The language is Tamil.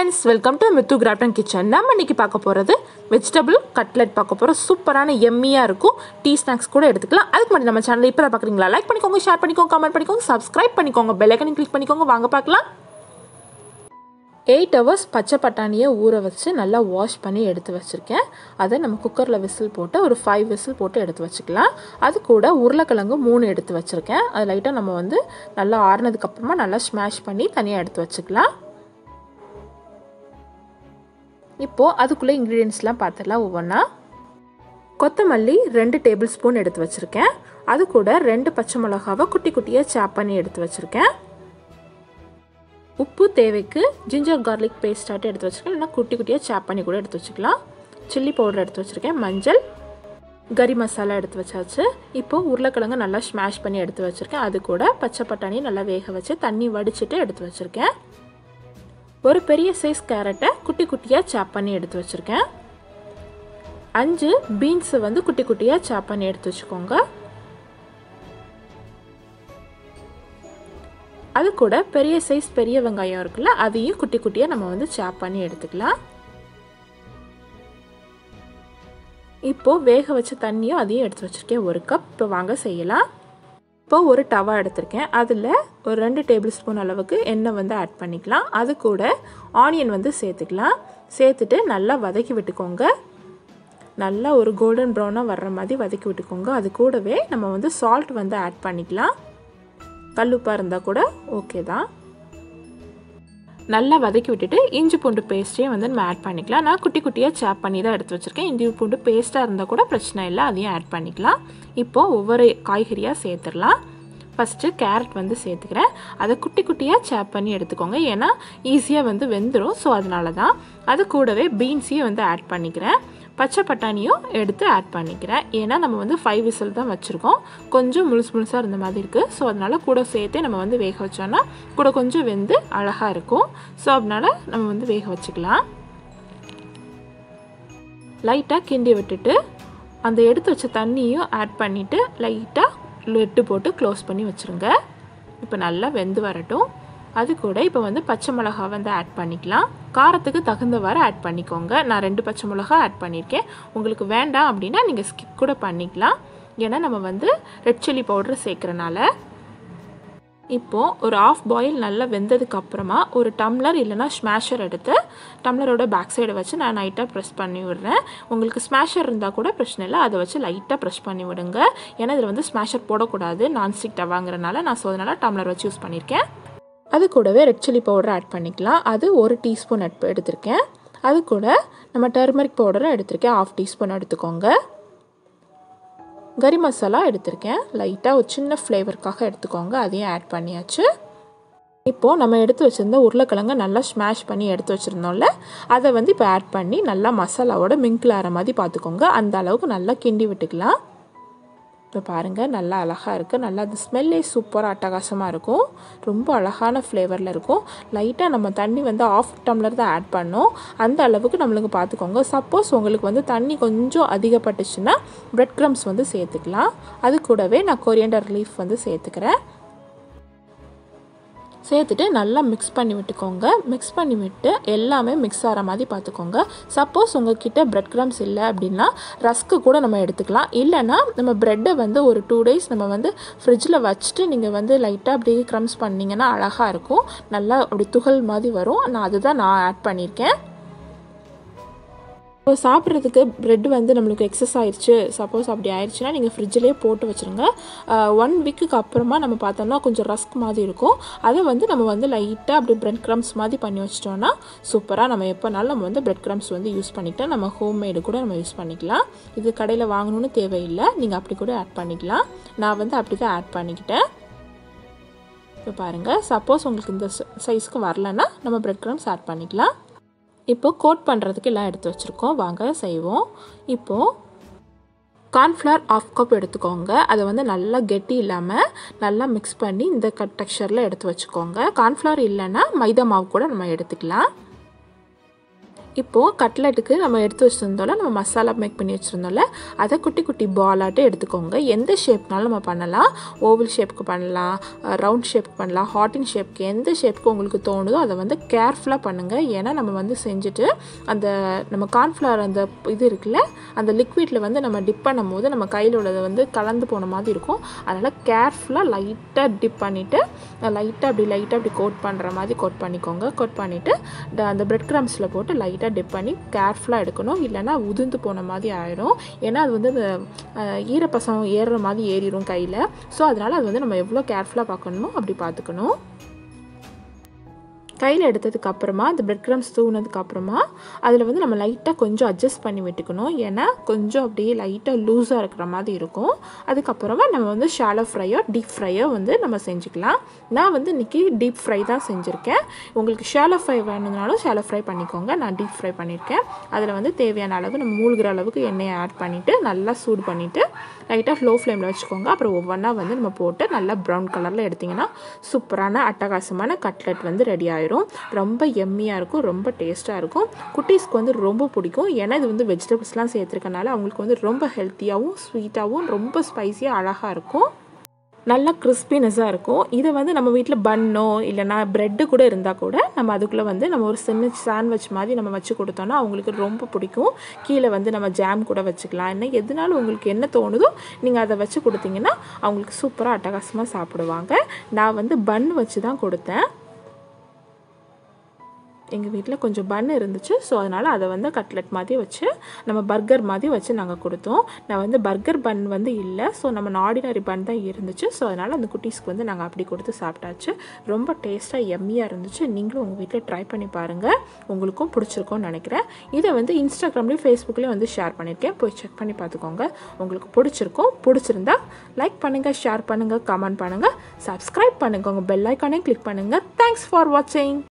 friends welcome to Mithu Crafton kitchen நம்ம இன்னைக்கு பார்க்க போகிறது வெஜிடபிள் கட்லெட் பார்க்க போகிறோம் சூப்பரான எம்மியாக இருக்கும் டீ ஸ்நாக்ஸ் கூட எடுத்துக்கலாம் அதுக்கு முன்னாடி நம்ம சேனல் இப்போ தான் பார்க்குறீங்களா லைக் பண்ணிக்கோங்க ஷேர் பண்ணிக்கோங்க கமெண்ட் பண்ணிக்கோங்க சப்ஸ்கிரைப் பண்ணிக்கோங்க பெல்லைக்கனை கிளிக் பண்ணிக்கோங்க வாங்க பார்க்கலாம் எயிட் ஹவர்ஸ் பச்சை பட்டாணியை ஊற வச்சு நல்லா வாஷ் பண்ணி எடுத்து வச்சுருக்கேன் அதை நம்ம குக்கரில் விசில் போட்டு ஒரு ஃபைவ் விசில் போட்டு எடுத்து வச்சுக்கலாம் அது கூட உருளைக்கிழங்கு மூணு எடுத்து வச்சுருக்கேன் அது லைட்டாக நம்ம வந்து நல்லா ஆறுனதுக்கப்புறமா நல்லா ஸ்மாஷ் பண்ணி தனியாக எடுத்து வச்சுக்கலாம் இப்போது அதுக்குள்ளே இன்க்ரீடியன்ஸ்லாம் பார்த்துடலாம் ஒவ்வொன்றா கொத்தமல்லி ரெண்டு டேபிள் ஸ்பூன் எடுத்து வச்சுருக்கேன் அது கூட ரெண்டு பச்சை மிளகாவை குட்டி குட்டியாக சாப் பண்ணி எடுத்து வச்சுருக்கேன் உப்பு தேவைக்கு ஜிஞ்சர் கார்லிக் பேஸ்டாட்டு எடுத்து வச்சுருக்கேன் இல்லைனா குட்டி குட்டியாக சாப் பண்ணி கூட எடுத்து வச்சுக்கலாம் சில்லி பவுடர் எடுத்து வச்சுருக்கேன் மஞ்சள் கறி மசாலா எடுத்து வச்சாச்சு இப்போது உருளைக்கிழங்கு நல்லா ஸ்மாஷ் பண்ணி எடுத்து வச்சுருக்கேன் அது கூட பச்சை பட்டாணி நல்லா வேக வச்சு தண்ணி வடிச்சிட்டு எடுத்து வச்சுருக்கேன் ஒரு பெரிய சைஸ் கேரட்டை குட்டி குட்டியாக சாப் பண்ணி எடுத்து வச்சுருக்கேன் அஞ்சு பீன்ஸை வந்து குட்டி குட்டியாக சாப் பண்ணி எடுத்து வச்சுக்கோங்க அது கூட பெரிய சைஸ் பெரிய வெங்காயம் இருக்குல்ல அதையும் குட்டி குட்டியாக நம்ம வந்து சாப் பண்ணி எடுத்துக்கலாம் இப்போது வேக வச்ச தண்ணியும் அதையும் எடுத்து வச்சுருக்கேன் ஒரு கப் இப்போ வாங்க செய்யலாம் இப்போ ஒரு டவா எடுத்திருக்கேன் அதில் ஒரு ரெண்டு டேபிள் ஸ்பூன் அளவுக்கு எண்ணெய் வந்து ஆட் பண்ணிக்கலாம் அது கூட ஆனியன் வந்து சேர்த்துக்கலாம் சேர்த்துட்டு நல்லா வதக்கி விட்டுக்கோங்க நல்லா ஒரு கோல்டன் ப்ரௌனாக வர்ற மாதிரி வதக்கி விட்டுக்கோங்க அது கூடவே நம்ம வந்து சால்ட் வந்து ஆட் பண்ணிக்கலாம் கல்லுப்பாக இருந்தால் கூட ஓகே தான் நல்லா வதக்கி விட்டுட்டு இஞ்சி பூண்டு பேஸ்ட்டையும் வந்து நம்ம ஆட் பண்ணிக்கலாம் நான் குட்டி குட்டியாக சாப் பண்ணி தான் எடுத்து வச்சுருக்கேன் இஞ்சி பூண்டு பேஸ்ட்டாக இருந்தால் கூட பிரச்சனை இல்லை அதையும் ஆட் பண்ணிக்கலாம் இப்போது ஒவ்வொரு காய்கறியாக சேர்த்துடலாம் ஃபஸ்ட்டு கேரட் வந்து சேர்த்துக்கிறேன் அதை குட்டி குட்டியாக சாப் பண்ணி எடுத்துக்கோங்க ஏன்னா ஈஸியாக வந்து வெந்துடும் ஸோ அதனால தான் அது கூடவே பீன்ஸையும் வந்து ஆட் பண்ணிக்கிறேன் பச்சை பட்டாணியும் எடுத்து ஆட் பண்ணிக்கிறேன் ஏன்னா நம்ம வந்து ஃபைவ் விசில் தான் வச்சுருக்கோம் கொஞ்சம் முழுசு முழுசாக இருந்த மாதிரி இருக்குது ஸோ அதனால் கூட சேர்த்தே நம்ம வந்து வேக வச்சோன்னா கூட கொஞ்சம் வெந்து அழகாக இருக்கும் ஸோ அதனால் நம்ம வந்து வேக வச்சுக்கலாம் லைட்டாக கிண்டி விட்டுட்டு அந்த எடுத்து வச்ச தண்ணியும் ஆட் பண்ணிவிட்டு லைட்டாக லெட்டு போட்டு க்ளோஸ் பண்ணி வச்சுருங்க இப்போ நல்லா வெந்து வரட்டும் அது கூட இப்போ வந்து பச்சை மிளகா வந்து ஆட் பண்ணிக்கலாம் காரத்துக்கு தகுந்தவாறு ஆட் பண்ணிக்கோங்க நான் ரெண்டு பச்சை மிளகா ஆட் பண்ணியிருக்கேன் உங்களுக்கு வேண்டாம் அப்படின்னா நீங்கள் ஸ்கிப் கூட பண்ணிக்கலாம் ஏன்னா நம்ம வந்து ரெட் சில்லி பவுடர் சேர்க்குறனால இப்போது ஒரு ஆஃப் பாயில் நல்லா வெந்ததுக்கு அப்புறமா ஒரு டம்ளர் இல்லைனா ஸ்மாஷர் எடுத்து டம்ளரோட பேக் சைடை வச்சு நான் லைட்டாக ப்ரெஸ் பண்ணி விடுறேன் உங்களுக்கு ஸ்மாஷர் இருந்தால் கூட பிரச்சனை இல்லை அதை வச்சு லைட்டாக ப்ரெஸ் பண்ணி விடுங்க ஏன்னா இதில் வந்து ஸ்மாஷர் போடக்கூடாது நான்ஸ்டிக் டவாங்கிறனால நான் ஸோ அதனால் டம்ளர் வச்சு யூஸ் பண்ணியிருக்கேன் அது கூடவே ரெட் சில்லி பவுடர் ஆட் பண்ணிக்கலாம் அது ஒரு டீஸ்பூன் எடுத்திருக்கேன் அது கூட நம்ம டர்மரிக் பவுடரும் எடுத்திருக்கேன் ஆஃப் டீஸ்பூன் எடுத்துக்கோங்க கறி மசாலா எடுத்திருக்கேன் லைட்டாக ஒரு சின்ன ஃப்ளேவருக்காக எடுத்துக்கோங்க அதையும் ஆட் பண்ணியாச்சு இப்போது நம்ம எடுத்து வச்சுருந்த உருளைக்கிழங்க நல்லா ஸ்மாஷ் பண்ணி எடுத்து வச்சுருந்தோம்ல அதை வந்து இப்போ ஆட் பண்ணி நல்லா மசாலாவோட மிங்கிள் ஆகிற மாதிரி பார்த்துக்கோங்க அந்த அளவுக்கு நல்லா கிண்டி விட்டுக்கலாம் இப்போ பாருங்கள் நல்லா அழகாக இருக்குது நல்லா அது ஸ்மெல்லே சூப்பராக அட்டகாசமாக இருக்கும் ரொம்ப அழகான ஃப்ளேவரில் இருக்கும் லைட்டாக நம்ம தண்ணி வந்து ஆஃப் டம்ளர் தான் ஆட் பண்ணோம் அந்த அளவுக்கு நம்மளுக்கு பார்த்துக்கோங்க சப்போஸ் உங்களுக்கு வந்து தண்ணி கொஞ்சம் அதிகப்பட்டுச்சுன்னா ப்ரெட் க்ரம்ஸ் வந்து சேர்த்துக்கலாம் அது கூடவே நான் கொரியண்டர் லீஃப் வந்து சேர்த்துக்கிறேன் சேர்த்துட்டு நல்லா மிக்ஸ் பண்ணி விட்டுக்கோங்க மிக்ஸ் பண்ணி விட்டு எல்லாமே மிக்ஸ் ஆகிற மாதிரி பார்த்துக்கோங்க சப்போஸ் உங்ககிட்ட பிரெட் க்ரம்ஸ் இல்லை அப்படின்னா ரஸ்க்கு கூட நம்ம எடுத்துக்கலாம் இல்லைன்னா நம்ம ப்ரெட்டை வந்து ஒரு டூ டேஸ் நம்ம வந்து ஃப்ரிட்ஜில் வச்சுட்டு நீங்கள் வந்து லைட்டாக அப்படியே க்ரம்ஸ் பண்ணிங்கன்னா அழகாக இருக்கும் நல்லா அப்படி துகள் மாதிரி வரும் நான் அதுதான் நான் ஆட் பண்ணியிருக்கேன் இப்போ சாப்பிட்றதுக்கு ப்ரெட் வந்து நம்மளுக்கு எக்ஸஸ் ஆயிடுச்சு சப்போஸ் அப்படி ஆயிடுச்சுன்னா நீங்கள் ஃப்ரிட்ஜிலே போட்டு வச்சுருங்க ஒன் வீக்குக்கு அப்புறமா நம்ம பார்த்தோம்னா கொஞ்சம் ரஸ்க் மாதிரி இருக்கும் அதை வந்து நம்ம வந்து லைட்டாக அப்படி ப்ரெட் க்ரம்ஸ் மாதிரி பண்ணி வச்சிட்டோன்னா சூப்பராக நம்ம எப்போனாலும் நம்ம வந்து ப்ரெட் க்ரம்ஸ் வந்து யூஸ் பண்ணிக்கலாம் நம்ம ஹோம்மேடு கூட நம்ம யூஸ் பண்ணிக்கலாம் இது கடையில் வாங்கணும்னு தேவையில்லை நீங்கள் அப்படி கூட ஆட் பண்ணிக்கலாம் நான் வந்து அப்படி தான் ஆட் பண்ணிக்கிட்டேன் இப்போ பாருங்கள் சப்போஸ் உங்களுக்கு இந்த சைஸ்க்கு வரலன்னா நம்ம ப்ரெட் க்ரம்ஸ் ஆட் பண்ணிக்கலாம் இப்போ கோட் பண்ணுறதுக்கு எல்லாம் எடுத்து வச்சுருக்கோம் வாங்க செய்வோம் இப்போது கார்ன்ஃப்ளவர் ஆஃப் கப் எடுத்துக்கோங்க அதை வந்து நல்லா கெட்டி இல்லாமல் நல்லா மிக்ஸ் பண்ணி இந்த கட் டெக்ஸ்சரில் எடுத்து வச்சுக்கோங்க கார்ன்ஃப்ளவர் இல்லைன்னா மைதா மாவு கூட நம்ம எடுத்துக்கலாம் இப்போது கட்லெட்டுக்கு நம்ம எடுத்து வச்சுருந்தோம்ல நம்ம மசாலா மேக் பண்ணி வச்சுருந்தோம்ல அதை குட்டி குட்டி பாலாட்டு எடுத்துக்கோங்க எந்த ஷேப்னாலும் நம்ம பண்ணலாம் ஓவல் ஷேப்புக்கு பண்ணலாம் ரவுண்ட் ஷேப்புக்கு பண்ணலாம் ஹாட்டின் ஷேப்புக்கு எந்த ஷேப்புக்கு உங்களுக்கு தோணுதோ அதை வந்து கேர்ஃபுல்லாக பண்ணுங்கள் ஏன்னா நம்ம வந்து செஞ்சுட்டு அந்த நம்ம கார்ன்ஃப்ளவர் அந்த இது இருக்குல்ல அந்த லிக்விடில் வந்து நம்ம டிப் பண்ணும் போது நம்ம கையில் உள்ளதை வந்து கலந்து போன மாதிரி இருக்கும் அதனால் கேர்ஃபுல்லாக லைட்டாக டிப் பண்ணிவிட்டு லைட்டாக அப்படி லைட்டாக அப்படி கோட் பண்ணுற மாதிரி கோட் பண்ணிக்கோங்க கோட் பண்ணிவிட்டு அந்த பிரெட் க்ரம்ஸில் போட்டு லைட்டாக டிப் பண்ணி கேர்ஃபுல்லாக எடுக்கணும் இல்லைன்னா உதிர்ந்து போன மாதிரி ஆயிரும் ஏன்னா அது வந்து அந்த அஹ், ஈரப்பசம் ஏறுற மாதிரி ஏறிடும் கையில் ஸோ அதனால் அது வந்து நம்ம எவ்வளோ கேர்ஃபுல்லாக பார்க்கணுமோ அப்படி பார்த்துக்கணும் கையில் எடுத்ததுக்கு அப்புறமா அந்த பிரெட் க்ரம்ஸ் தூவுனதுக்கு அப்புறமா அதில் வந்து நம்ம லைட்டாக கொஞ்சம் அட்ஜஸ்ட் பண்ணி விட்டுக்கணும் ஏன்னா கொஞ்சம் அப்படியே லைட்டாக லூஸாக இருக்கிற மாதிரி இருக்கும் அதுக்கப்புறமா நம்ம வந்து ஷாலோ ஃப்ரையோ டீப் ஃப்ரையோ வந்து நம்ம செஞ்சுக்கலாம் நான் வந்து இன்றைக்கி டீப் ஃப்ரை தான் செஞ்சுருக்கேன் உங்களுக்கு ஷாலோ ஃப்ரை வேணும்னாலும் ஷாலோ ஃப்ரை பண்ணிக்கோங்க நான் டீப் ஃப்ரை பண்ணியிருக்கேன் அதில் வந்து தேவையான அளவு நம்ம மூழ்கிற அளவுக்கு எண்ணெயை ஆட் பண்ணிவிட்டு நல்லா சூடு பண்ணிவிட்டு லைட்டாக ஸ்லோ ஃப்ளேமில் வச்சுக்கோங்க அப்புறம் ஒவ்வொன்றா வந்து நம்ம போட்டு நல்லா ப்ரௌன் கலரில் எடுத்திங்கன்னா சூப்பரான அட்டகாசமான கட்லெட் வந்து ரெடி ஆயிரும் ரொம்ப எம்மியாக இருக்கும் ரொம்ப டேஸ்ட்டாக இருக்கும் குட்டீஸ்க்கு வந்து ரொம்ப பிடிக்கும் ஏன்னா இது வந்து வெஜிடபிள்ஸ்லாம் சேர்த்துருக்கனால அவங்களுக்கு வந்து ரொம்ப ஹெல்த்தியாகவும் ஸ்வீட்டாகவும் ரொம்ப ஸ்பைஸியாக அழகாக இருக்கும் நல்லா கிறிஸ்பினஸாக இருக்கும் இதை வந்து நம்ம வீட்டில் பன்னோ இல்லைனா ப்ரெட்டு கூட இருந்தால் கூட நம்ம அதுக்குள்ளே வந்து நம்ம ஒரு சின்ன சாண்ட்விச் மாதிரி நம்ம வச்சு கொடுத்தோன்னா அவங்களுக்கு ரொம்ப பிடிக்கும் கீழே வந்து நம்ம ஜாம் கூட வச்சுக்கலாம் என்ன எதுனாலும் உங்களுக்கு என்ன தோணுதோ நீங்கள் அதை வச்சு கொடுத்தீங்கன்னா அவங்களுக்கு சூப்பராக அட்டகாசமாக சாப்பிடுவாங்க நான் வந்து பன் வச்சு தான் கொடுத்தேன் எங்கள் வீட்டில் கொஞ்சம் பன் இருந்துச்சு ஸோ அதனால் அதை வந்து கட்லெட் மாதிரி வச்சு நம்ம பர்கர் மாதிரி வச்சு நாங்கள் கொடுத்தோம் நான் வந்து பர்கர் பன் வந்து இல்லை ஸோ நம்ம ஆர்டினரி பன் தான் இருந்துச்சு ஸோ அதனால் அந்த குட்டீஸ்க்கு வந்து நாங்கள் அப்படி கொடுத்து சாப்பிட்டாச்சு ரொம்ப டேஸ்ட்டாக எம்மியாக இருந்துச்சு நீங்களும் உங்கள் வீட்டில் ட்ரை பண்ணி பாருங்கள் உங்களுக்கும் பிடிச்சிருக்கும்னு நினைக்கிறேன் இதை வந்து இன்ஸ்டாகிராம்லேயும் ஃபேஸ்புக்லேயும் வந்து ஷேர் பண்ணியிருக்கேன் போய் செக் பண்ணி பார்த்துக்கோங்க உங்களுக்கு பிடிச்சிருக்கும் பிடிச்சிருந்தா லைக் பண்ணுங்கள் ஷேர் பண்ணுங்கள் கமெண்ட் பண்ணுங்கள் சப்ஸ்கிரைப் பண்ணுங்கள் உங்கள் பெல் ஐக்கானே கிளிக் பண்ணுங்கள் தேங்க்ஸ் ஃபார் வாட்சிங்